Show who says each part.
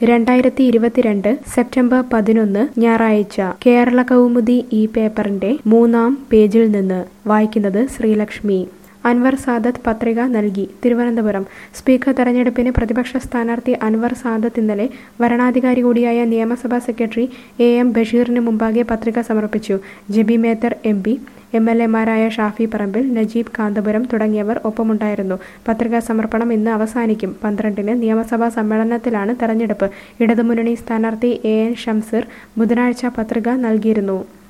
Speaker 1: രണ്ടായിരത്തി ഇരുപത്തിരണ്ട് സെപ്റ്റംബർ പതിനൊന്ന് ഞായറാഴ്ച കേരള കൗമുദി ഈ പേപ്പറിന്റെ മൂന്നാം പേജിൽ നിന്ന് വായിക്കുന്നത് ശ്രീലക്ഷ്മി അൻവർ സാദത്ത് പത്രിക നൽകി തിരുവനന്തപുരം സ്പീക്കർ തെരഞ്ഞെടുപ്പിന് പ്രതിപക്ഷ സ്ഥാനാർത്ഥി അൻവർ സാദത്ത് ഇന്നലെ വരണാധികാരി കൂടിയായ നിയമസഭാ സെക്രട്ടറി എ എം ബഷീറിന് മുമ്പാകെ പത്രിക സമർപ്പിച്ചു Jebi Mather M P M L എമാരായ ഷാഫി പറമ്പിൽ നജീബ് കാന്തപുരം തുടങ്ങിയവർ ഒപ്പമുണ്ടായിരുന്നു പത്രികാ സമർപ്പണം ഇന്ന് അവസാനിക്കും പന്ത്രണ്ടിന് നിയമസഭാ സമ്മേളനത്തിലാണ് തെരഞ്ഞെടുപ്പ് ഇടതുമുന്നണി സ്ഥാനാർത്ഥി എ എൻ ഷംസീർ ബുധനാഴ്ച പത്രിക നൽകിയിരുന്നു